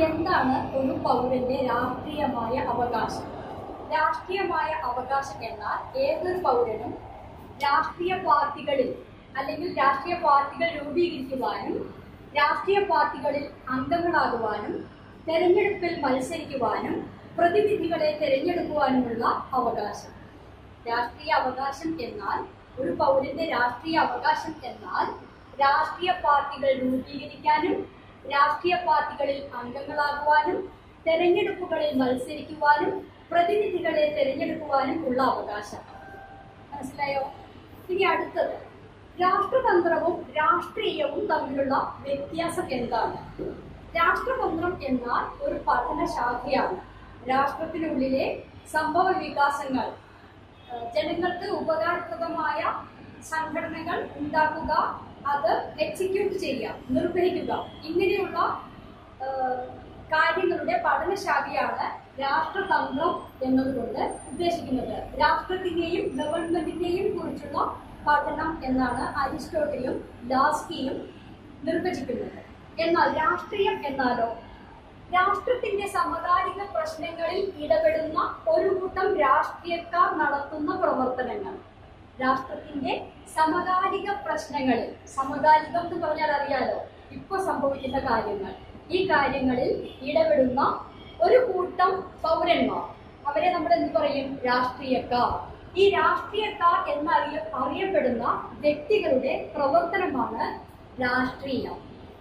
എന്താണ് ഒരു പൗരന്റെ രാഷ്ട്രീയമായ അവകാശം രാഷ്ട്രീയമായ അവകാശം എന്നാൽ ഏതൊരു പൗരനും രാഷ്ട്രീയ പാർട്ടികളിൽ അല്ലെങ്കിൽ രാഷ്ട്രീയ പാർട്ടികൾ രൂപീകരിക്കുവാനും രാഷ്ട്രീയ പാർട്ടികളിൽ അംഗങ്ങളാകുവാനും തെരഞ്ഞെടുപ്പിൽ മത്സരിക്കുവാനും പ്രതിനിധികളെ തിരഞ്ഞെടുക്കുവാനുമുള്ള അവകാശം രാഷ്ട്രീയ അവകാശം എന്നാൽ ഒരു പൗരന്റെ രാഷ്ട്രീയ അവകാശം എന്നാൽ രാഷ്ട്രീയ പാർട്ടികൾ രൂപീകരിക്കാനും രാഷ്ട്രീയ പാർട്ടികളിൽ അംഗങ്ങളാകുവാനും തെരഞ്ഞെടുപ്പുകളിൽ മത്സരിക്കുവാനും പ്രതിനിധികളെ തിരഞ്ഞെടുക്കുവാനും ഉള്ള അവകാശം മനസ്സിലായോ ഇനി അടുത്തത് രാഷ്ട്രതന്ത്രവും രാഷ്ട്രീയവും തമ്മിലുള്ള വ്യത്യാസം എന്താണ് രാഷ്ട്രതന്ത്രം എന്നാൽ ഒരു പഠന ശാഖയാണ് രാഷ്ട്രത്തിനുള്ളിലെ സംഭവ വികാസങ്ങൾ ഏഹ് ജനങ്ങൾക്ക് ഉപകാരപ്രദമായ സംഘടനകൾ ഉണ്ടാക്കുക അത് എക്സിക്യൂട്ട് ചെയ്യുക നിർവഹിക്കുക ഇങ്ങനെയുള്ള ഏഹ് കാര്യങ്ങളുടെ പഠനശാഖയാണ് രാഷ്ട്രതന്ത്രം എന്നതുകൊണ്ട് ഉദ്ദേശിക്കുന്നത് രാഷ്ട്രത്തിന്റെയും ഗവൺമെന്റിന്റെയും കുറിച്ചുള്ള പഠനം എന്നാണ് അരിസ്റ്റോട്ടിലും ലാസ്കിയും നിർവചിക്കുന്നത് എന്നാൽ രാഷ്ട്രീയം എന്നാലോ രാഷ്ട്രത്തിന്റെ സമകാലിക പ്രശ്നങ്ങളിൽ ഇടപെടുന്ന ഒരു കൂട്ടം രാഷ്ട്രീയക്കാർ നടത്തുന്ന പ്രവർത്തനങ്ങൾ രാഷ്ട്രത്തിന്റെ സമകാലിക പ്രശ്നങ്ങളിൽ സമകാലികം എന്ന് പറഞ്ഞാൽ അറിയാലോ ഇപ്പൊ സംഭവിക്കുന്ന കാര്യങ്ങൾ ഈ കാര്യങ്ങളിൽ ഇടപെടുന്ന ഒരു കൂട്ടം പൗരന്മാർ അവരെ നമ്മൾ എന്ത് പറയും രാഷ്ട്രീയക്കാർ ഈ രാഷ്ട്രീയക്കാർ എന്നറിയ അറിയപ്പെടുന്ന വ്യക്തികളുടെ പ്രവർത്തനമാണ് രാഷ്ട്രീയം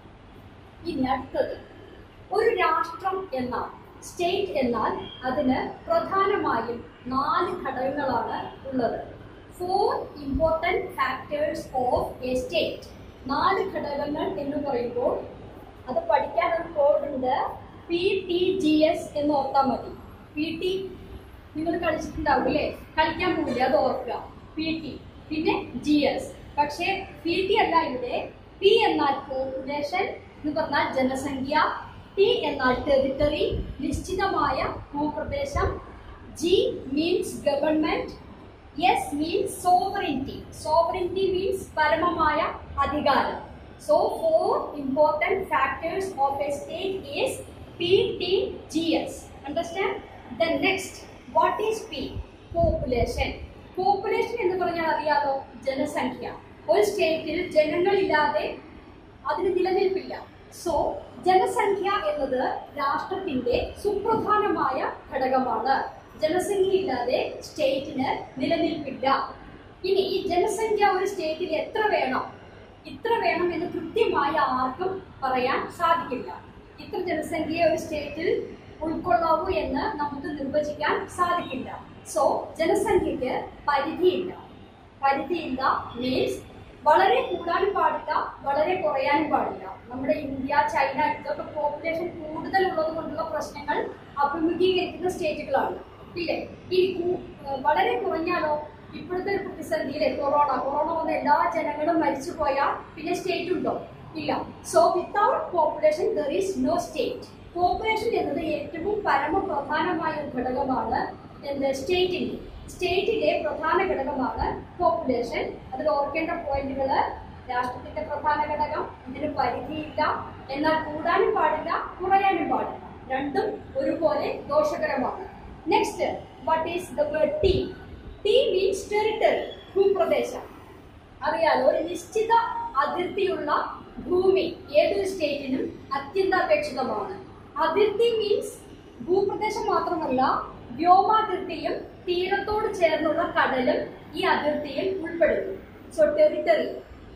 ഇനി അടുത്തത് ഒരു രാഷ്ട്രം എന്നാൽ സ്റ്റേറ്റ് എന്നാൽ അതിന് പ്രധാനമായും നാല് ഘടകങ്ങളാണ് ഉള്ളത് four important factors of a state നാല് ഘടകങ്ങൾ എന്ന് പറയുമ്പോൾ അത് പഠിക്കാൻ ഒരു കോഡുണ്ട് പി ടി ജി എസ് എന്ന് ഓർത്താൽ മതി പി ടി നിങ്ങൾ കളിച്ചിട്ടുണ്ടാവും അല്ലേ കളിക്കാൻ പോകില്ല അത് ഓർക്കുക പി ടി പിന്നെ ജി എസ് പക്ഷേ പി ടി അല്ല ഇവിടെ പി എന്നാൽ പോപ്പുലേഷൻ എന്ന് പറഞ്ഞാൽ ജനസംഖ്യ ടി എന്നാൽ ടെറിട്ടറി നിശ്ചിതമായ ഭൂപ്രദേശം G means government S means sovereignty sovereignty means പരമമായ അധികാരം so four important factors of a state is P T G S understand the next what is P population population എന്ന് പറഞ്ഞാൽ അറിയാലോ ജനസംഖ്യ ഒരു സ്റ്റേറ്റിൽ ജനങ്ങളില്ലാതെ അതിന് നിലനിൽപ്പില്ല സോ ജനസംഖ്യ എന്നത് രാഷ്ട്രത്തിന്റെ സുപ്രധാനമായ ഘടകമാണ് ജനസംഖ്യ ഇല്ലാതെ സ്റ്റേറ്റിന് നിലനിൽപ്പില്ല ഇനി ഈ ജനസംഖ്യ ഒരു സ്റ്റേറ്റിൽ എത്ര വേണം ഇത്ര വേണം എന്ന് കൃത്യമായി ആർക്കും പറയാൻ സാധിക്കില്ല ഇത്ര ജനസംഖ്യയെ ഒരു സ്റ്റേറ്റിൽ ഉൾക്കൊള്ളാവൂ എന്ന് നമുക്ക് നിർവചിക്കാൻ സാധിക്കില്ല സോ ജനസംഖ്യക്ക് പരിധിയില്ല പരിധിയില്ല മീൻസ് വളരെ കൂടാനും പാടില്ല വളരെ കുറയാനും പാടില്ല നമ്മുടെ ഇന്ത്യ ചൈന ഇതൊക്കെ പോപ്പുലേഷൻ കൂടുതലുള്ളത് കൊണ്ടുള്ള പ്രശ്നങ്ങൾ അഭിമുഖീകരിക്കുന്ന സ്റ്റേറ്റുകളാണ് ഇല്ലേ ഈ കൂ- ഏഹ് വളരെ കുറഞ്ഞാലോ ഇപ്പോഴത്തെ ഒരു പ്രതിസന്ധിയിലെ കൊറോണ കൊറോണ വന്ന എല്ലാ ജനങ്ങളും മരിച്ചു പോയാൽ പിന്നെ സ്റ്റേറ്റ് ഉണ്ടോ ഇല്ല so without population there is no state population എന്നത് ഏറ്റവും പരമപ്രധാനമായ ഒരു ഘടകമാണ് എന്ത് സ്റ്റേറ്റിന്റെ സ്റ്റേറ്റിലെ പ്രധാന ഘടകമാണ് പോപ്പുലേഷൻ അതിൽ ഓർക്കേണ്ട പോയിന്റുകൾ രാഷ്ട്രത്തിന്റെ പ്രധാന ഘടകം ഇതിന് പരിധിയില്ല എന്നാൽ കൂടാനും പാടില്ല കുറയാനും പാടില്ല രണ്ടും ഒരുപോലെ ദോഷകരമാണ് next what is the word T T means territory ഭൂപ്രദേശം അറിയാലോ ഒരു നിശ്ചിത അതിർത്തിയുള്ള ഭൂമി ഏതൊരു സ്റ്റേറ്റിനും അത്യന്താപേക്ഷിതമാണ് അതിർത്തി മീൻസ് ഭൂപ്രദേശം മാത്രമല്ല വ്യോമാതിർത്തിയും തീരത്തോട് ചേർന്നുള്ള കടലും ഈ അതിർത്തിയിൽ ഉൾപ്പെടുന്നു സോ ടെറിട്ടറി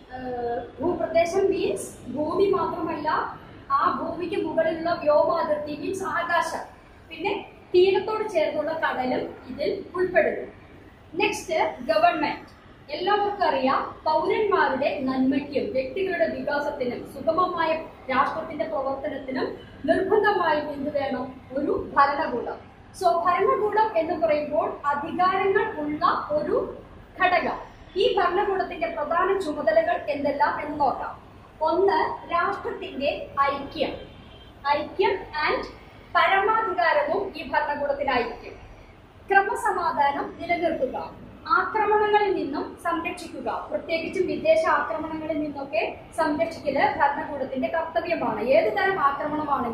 ഭൂപ്രദേശം മീൻസ് ഭൂമി മാത്രമല്ല ആ ഭൂമിക്ക് മുകളിലുള്ള വ്യോമാതിർത്തി മീൻസ് ആകാശം പിന്നെ തീരത്തോട് ചേർന്നുള്ള കടലും ഇതിൽ ഉൾപ്പെടുന്നു നെക്സ്റ്റ് ഗവൺമെന്റ് എല്ലാവർക്കും അറിയാം പൗരന്മാരുടെ നന്മയ്ക്കും വ്യക്തികളുടെ വികാസത്തിനും സുഗമമായ രാഷ്ട്രത്തിന്റെ പ്രവർത്തനത്തിനും നിർബന്ധമായും എന്ത് വേണം ഒരു ഭരണകൂടം സോ ഭരണകൂടം എന്ന് പറയുമ്പോൾ അധികാരങ്ങൾ ഉള്ള ഒരു ഘടകം ഈ ഭരണകൂടത്തിന്റെ പ്രധാന ചുമതലകൾ എന്തെല്ലാം എന്ന് നോക്കാം ഒന്ന് രാഷ്ട്രത്തിന്റെ ഐക്യം ഐക്യം ആൻഡ് പരമാധികാരവും ഈ ഭരണകൂടത്തിനായിരിക്കും ക്രമസമാധാനം നിലനിർത്തുക ആക്രമണങ്ങളിൽ നിന്നും സംരക്ഷിക്കുക പ്രത്യേകിച്ചും വിദേശ ആക്രമണങ്ങളിൽ നിന്നൊക്കെ സംരക്ഷിക്കല് ഭരണകൂടത്തിന്റെ കർത്തവ്യമാണ് ഏത് തരം ആക്രമണമാണെങ്കിലും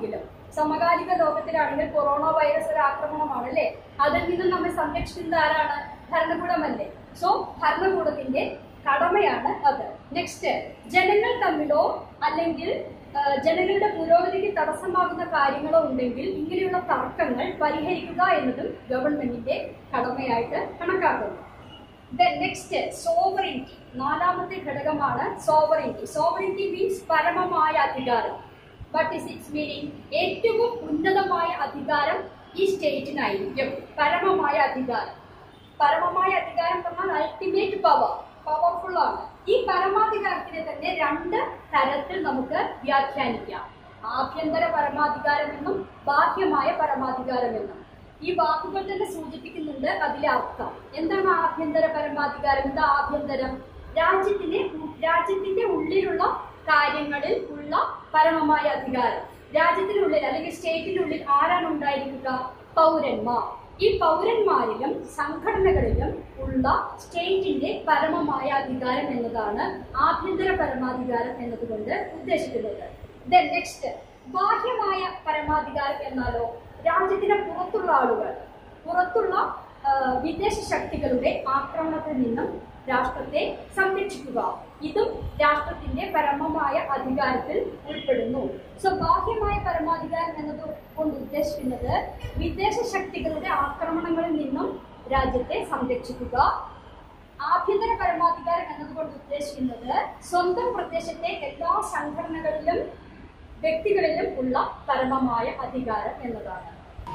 സമകാലിക ലോകത്തിലാണെങ്കിൽ കൊറോണ വൈറസ് ഒരു ആക്രമണമാണ് അല്ലേ അതിൽ നിന്ന് നമ്മെ സംരക്ഷിക്കുന്നത് ആരാണ് ഭരണകൂടമല്ലേ സോ ഭരണകൂടത്തിന്റെ കടമയാണ് അത് നെക്സ്റ്റ് ജനങ്ങൾ തമ്മിലോ അല്ലെങ്കിൽ ആ, ജനങ്ങളുടെ പുരോഗതിക്ക് തടസ്സമാകുന്ന കാര്യങ്ങളോ ഉണ്ടെങ്കിൽ ഇങ്ങനെയുള്ള തർക്കങ്ങൾ പരിഹരിക്കുക എന്നതും ഗവൺമെന്റിന്റെ കടമയായിട്ട് കണക്കാക്കുന്നു നെക്സ്റ്റ് സോവറിറ്റി നാലാമത്തെ ഘടകമാണ് സോവറിറ്റി സോവറിറ്റി മീൻസ് പരമമായ അധികാരം വട്ട് ഇസ് ഇറ്റ്സ് മീനിങ് ഏറ്റവും ഉന്നതമായ അധികാരം ഈ സ്റ്റേറ്റിനായിരിക്കും പരമമായ അധികാരം പരമമായ അധികാരം പറഞ്ഞാൽ അൾട്ടിമേറ്റ് പവർ പവർഫുൾ ആണ് ഈ പരമാധികാരത്തിനെ തന്നെ രണ്ട് തരത്തിൽ നമുക്ക് വ്യാഖ്യാനിക്കാം ആഭ്യന്തര പരമാധികാരം എന്നും ബാഹ്യമായ പരമാധികാരം എന്നും ഈ വാക്കുകൾ തന്നെ സൂചിപ്പിക്കുന്നുണ്ട് അതിലെ അർത്ഥം എന്താണ് ആഭ്യന്തര പരമാധികാരം എന്താ ആഭ്യന്തരം രാജ്യത്തിന് രാജ്യത്തിന്റെ ഉള്ളിലുള്ള കാര്യങ്ങളിൽ ഉള്ള പരമമായ അധികാരം രാജ്യത്തിനുള്ളിൽ അല്ലെങ്കിൽ സ്റ്റേറ്റിനുള്ളിൽ ആരാണ് ഉണ്ടായിരിക്കുക പൗരന്മാർ ഈ പൗരന്മാരിലും സംഘടനകളിലും ഉള്ള സ്റ്റേറ്റിന്റെ പരമമായ അധികാരം എന്നതാണ് ആഭ്യന്തര പരമാധികാരം എന്നതുകൊണ്ട് ഉദ്ദേശിക്കുന്നത് ദെൻ നെക്സ്റ്റ് ബാഹ്യമായ പരമാധികാരം എന്നാലോ രാജ്യത്തിന് പുറത്തുള്ള ആളുകൾ പുറത്തുള്ള ആ, വിദേശ ശക്തികളുടെ ആക്രമണത്തിൽ നിന്നും രാഷ്ട്രത്തെ സംരക്ഷിക്കുക ഇതും രാഷ്ട്രത്തിന്റെ പരമമായ അധികാരത്തിൽ ഉൾപ്പെടുന്നു സോ ബാഹ്യമായ പരമാധികാരം എന്നത് കൊണ്ട് ഉദ്ദേശിക്കുന്നത് വിദേശ ശക്തികളുടെ ആക്രമണങ്ങളിൽ നിന്നും രാജ്യത്തെ സംരക്ഷിക്കുക ആഭ്യന്തര പരമാധികാരം എന്നതുകൊണ്ട് ഉദ്ദേശിക്കുന്നത് സ്വന്തം പ്രദേശത്തെ എല്ലാ സംഘടനകളിലും വ്യക്തികളിലും ഉള്ള പരമമായ അധികാരം എന്നതാണ്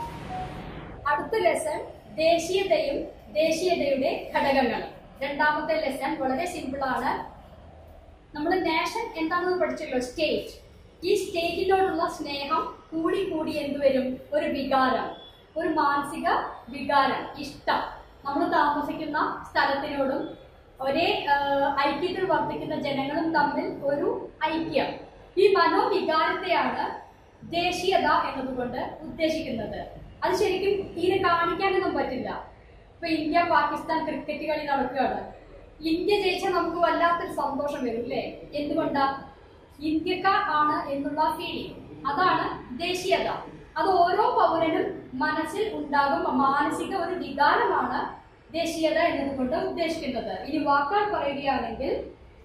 അടുത്ത ലെസൺ ദേശീയതയും ദേശീയതയുടെ ഘടകങ്ങൾ രണ്ടാമത്തെ ലെസൺ വളരെ സിമ്പിൾ ആണ് നമ്മൾ നാഷൻ എന്താണെന്ന് പഠിച്ചല്ലോ സ്റ്റേറ്റ് ഈ സ്റ്റേറ്റിനോടുള്ള സ്നേഹം കൂടി കൂടി എന്തുവരും ഒരു വികാരം ഒരു മാനസിക വികാരം ഇഷ്ടം നമ്മൾ താമസിക്കുന്ന സ്ഥലത്തിനോടും ഒരേ ആ, ഐക്യത്തിൽ വർത്തിക്കുന്ന ജനങ്ങളും തമ്മിൽ ഒരു ഐക്യം ഈ മനോവികാരത്തെയാണ് ദേശീയത എന്നതുകൊണ്ട് ഉദ്ദേശിക്കുന്നത് അത് ശരിക്കും തീരെ കാണിക്കാനൊന്നും പറ്റില്ല ഇപ്പൊ ഇന്ത്യ പാകിസ്ഥാൻ ക്രിക്കറ്റ് കളി നടക്കുകയാണ് ഇന്ത്യ ജയിച്ചാൽ നമുക്ക് വല്ലാത്തൊരു സന്തോഷം വരും അല്ലേ എന്തുകൊണ്ടാ ഇന്ത്യക്കാർ ആണ് എന്നുള്ള ഫീലിംഗ് അതാണ് ദേശീയത അത് ഓരോ പൗരനും മനസ്സിൽ ഉണ്ടാകും മാനസിക ഒരു വികാരമാണ് ദേശീയത എന്നതുകൊണ്ട് ഉദ്ദേശിക്കുന്നത് ഇനി വാക്കാൽ പറയുകയാണെങ്കിൽ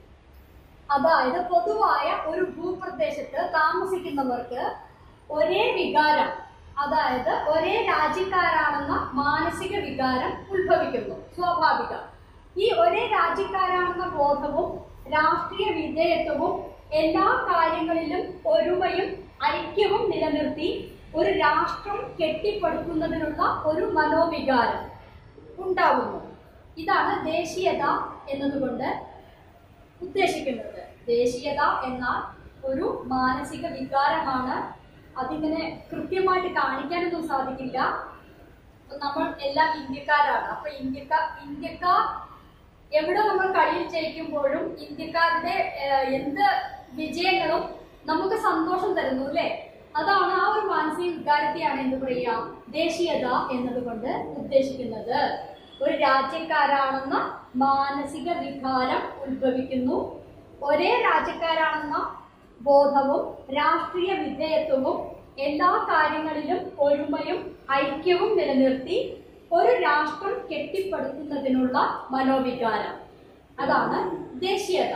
അതായത് പൊതുവായ ഒരു ഭൂപ്രദേശത്ത് താമസിക്കുന്നവർക്ക് ഒരേ വികാരം അതായത് ഒരേ രാജ്യക്കാരാണെന്ന മാനസിക വികാരം ഉത്ഭവിക്കുന്നു സ്വാഭാവികം ഈ ഒരേ രാജ്യക്കാരാണെന്ന ബോധവും രാഷ്ട്രീയ വിധേയത്വവും എല്ലാ കാര്യങ്ങളിലും ഒരുമയും ഐക്യവും നിലനിർത്തി ഒരു രാഷ്ട്രം കെട്ടിപ്പടുക്കുന്നതിനുള്ള ഒരു മനോവികാരം ഉണ്ടാകുന്നു ഇതാണ് ദേശീയത എന്നതുകൊണ്ട് ഉദ്ദേശിക്കുന്നത് ദേശീയത എന്നാൽ ഒരു മാനസിക വികാരമാണ് അതിങ്ങനെ കൃത്യമായിട്ട് കാണിക്കാനൊന്നും സാധിക്കില്ല അപ്പൊ നമ്മൾ എല്ലാം ഇന്ത്യക്കാരാണ് അപ്പൊ ഇന്ത്യക്കാർ ഇന്ത്യക്കാർ എവിടെ നമ്മൾ കളിയിൽ ജയിക്കുമ്പോഴും ഇന്ത്യക്കാരുടെ ഏഹ്, എന്ത് വിജയങ്ങളും നമുക്ക് സന്തോഷം തരുന്നു അല്ലേ അതാണ് ആ ഒരു മാനസിക വികാരത്തെയാണ് എന്ത് പറയുക ദേശീയത എന്നതുകൊണ്ട് ഉദ്ദേശിക്കുന്നത് ഒരു രാജ്യക്കാരാണെന്ന മാനസിക വികാരം ഉത്ഭവിക്കുന്നു ഒരേ രാജ്യക്കാരാണെന്ന ബോധവും രാഷ്ട്രീയ വിധേയത്വവും എല്ലാ കാര്യങ്ങളിലും ഒരുമയും ഐക്യവും നിലനിർത്തി ഒരു രാഷ്ട്രം കെട്ടിപ്പടുക്കുന്നതിനുള്ള മനോവികാരം അതാണ് ദേശീയത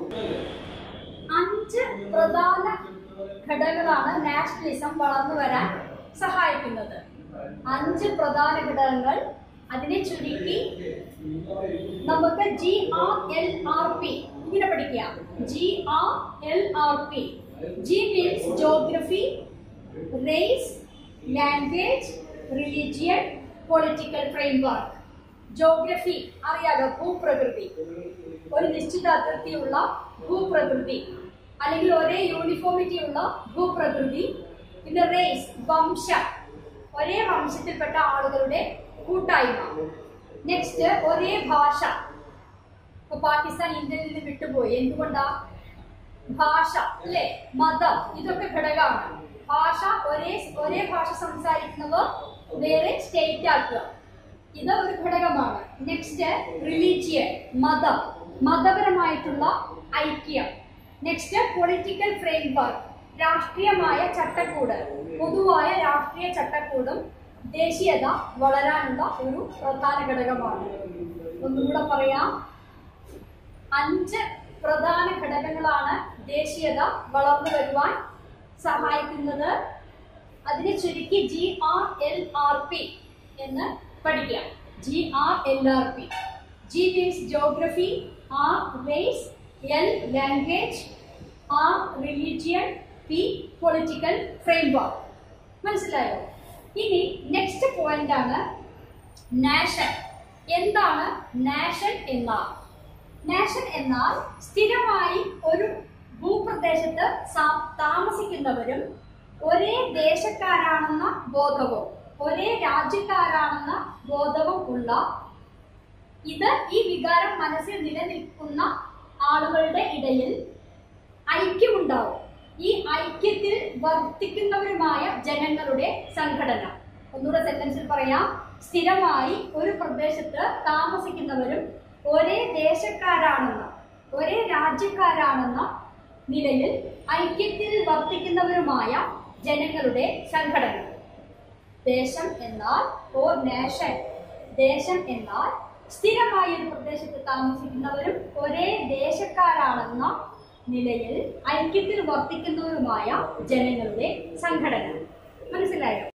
അഞ്ച് പ്രധാന ഘടകങ്ങളാണ് നാഷണലിസം വളർന്നു വരാൻ സഹായിക്കുന്നത് അഞ്ച് പ്രധാന ഘടകങ്ങൾ അതിനെ ചുരുക്കി നമുക്ക് G R L R P ഇങ്ങനെ പഠിക്കാം G R L R P G means geography race language religion political framework geography അറിയാലോ ഭൂപ്രകൃതി ഒരു നിശ്ചിത അതിർത്തിയുള്ള ഭൂപ്രകൃതി അല്ലെങ്കിൽ ഒരേ യൂണിഫോമിറ്റി ഉള്ള ഭൂപ്രകൃതി പിന്നെ റേസ് വംശം ഒരേ വംശത്തിൽപ്പെട്ട ആളുകളുടെ കൂട്ടായ്മ നെക്സ്റ്റ് ഒരേ ഭാഷ ഇപ്പൊ പാകിസ്ഥാൻ ഇന്ത്യയിൽ നിന്ന് വിട്ടുപോയി എന്തുകൊണ്ടാ ഭാഷ അല്ലേ മതം ഇതൊക്കെ ഘടകമാണ് ഭാഷ ഒരേ ഒരേ ഭാഷ സംസാരിക്കുന്നവർ വേറെ സ്റ്റേറ്റ് ആക്കുക ഇത് ഒരു ഘടകമാണ് നെക്സ്റ്റ് റിലീജിയൻ മതം മതപരമായിട്ടുള്ള ഐക്യം നെക്സ്റ്റ് പൊളിറ്റിക്കൽ ഫ്രെയിംവർക്ക് രാഷ്ട്രീയമായ ചട്ടക്കൂട് പൊതുവായ രാഷ്ട്രീയ ചട്ടക്കൂടും ദേശീയത വളരാനുള്ള ഒരു പ്രധാന ഘടകമാണ് ഒന്നുകൂടെ പറയാം അഞ്ച് പ്രധാന ഘടകങ്ങളാണ് ദേശീയത വളർന്നു വരുവാൻ സഹായിക്കുന്നത് അതിനെ ചുരുക്കി G R L R P എന്ന് പഠിക്കാം G R L R P G means geography R race L language R religion P political framework മനസ്സിലായോ ഇനി നെക്സ്റ്റ് പോയിന്റ് ആണ് നാഷൻ എന്താണ് നാഷൻ എന്നാൽ നാഷൻ എന്നാൽ സ്ഥിരമായി ഒരു ഭൂപ്രദേശത്ത് സാ- താമസിക്കുന്നവരും ഒരേ ദേശക്കാരാണെന്ന ബോധവും ഒരേ രാജ്യക്കാരാണെന്ന ബോധവും ഉള്ള ഇത് ഈ വികാരം മനസ്സിൽ നിലനിൽക്കുന്ന ആളുകളുടെ ഇടയിൽ ഐക്യമുണ്ടാവും ഈ ഐക്യത്തിൽ വർത്തിക്കുന്നവരുമായ ജനങ്ങളുടെ സംഘടന ഒന്നുകൂടെ സെന്റൻസിൽ പറയാം സ്ഥിരമായി ഒരു പ്രദേശത്ത് താമസിക്കുന്നവരും ഒരേ ദേശക്കാരാണെന്ന ഒരേ രാജ്യക്കാരാണെന്ന നിലയിൽ ഐക്യത്തിൽ വർത്തിക്കുന്നവരുമായ ജനങ്ങളുടെ സംഘടന ദേശം എന്നാൽ ഓർ നേഷൻ ദേശം എന്നാൽ സ്ഥിരമായ ഒരു പ്രദേശത്ത് താമസിക്കുന്നവരും ഒരേ ദേശക്കാരാണെന്ന നിലയിൽ ഐക്യത്തിൽ വർത്തിക്കുന്നവരുമായ ജനങ്ങളുടെ സംഘടന മനസ്സിലായോ